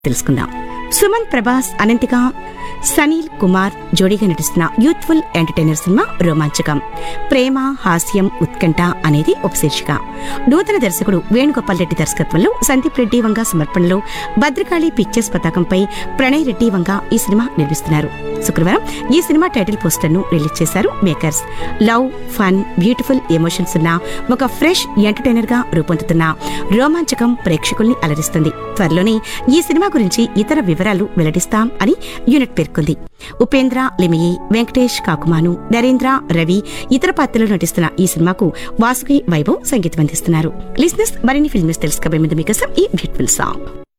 తెలుసుకుందాం సుమన్ ప్రభాస్ అనంతిగా సనీల్ కుమార్ జోడీగా నటిస్తున్న యూత్ఫుల్ ఎంటర్టైనర్ సినిమా రోమాంచకం ప్రేమ హాస్యం ఉత్కంఠ అనేది ఉపశీర్షిక నూతన దర్శకుడు వేణుగోపాల్ రెడ్డి దర్శకత్వంలో సందీప్ రెడ్డి వంగ సమర్పణలో భద్రకాళి పిక్చర్స్ పతాకంపై ప్రణయ్ రెడ్డి వంగ ఈ సినిమా నిర్మిస్తున్నారు శుక్రవారం ఈ సినిమా టైటిల్ పోస్టర్ ను రిలీజ్ చేశారు makers love fun beautiful emotions ఉన్న ఒక ఫ్రెష్ ఎంటర్టైనర్ గా రూపొందుతున్న రోమాంచకం ప్రేక్షకుల్ని అలరిస్తుంది త్వరలోనే ఈ సినిమా గురించి ఇతర వివరాలు వెల్లడిస్తాం అని యూనిట్ పేర్కొంది ఉపేంద్ర లిమియి వెంకటేష్ కాకుమాను నరేంద్ర రవి ఇతర పాత్రలో నటిస్తున్న ఈ సినిమాకు వాసుకి వైభవ్ సంగీతం అందిస్తున్నారు లిసినెస్ మరిన్ని ఫిల్మ్స్ తెలుసుకోబోయే ముందు మీకోసం ఈ బ్యూటిఫుల్ సాంగ్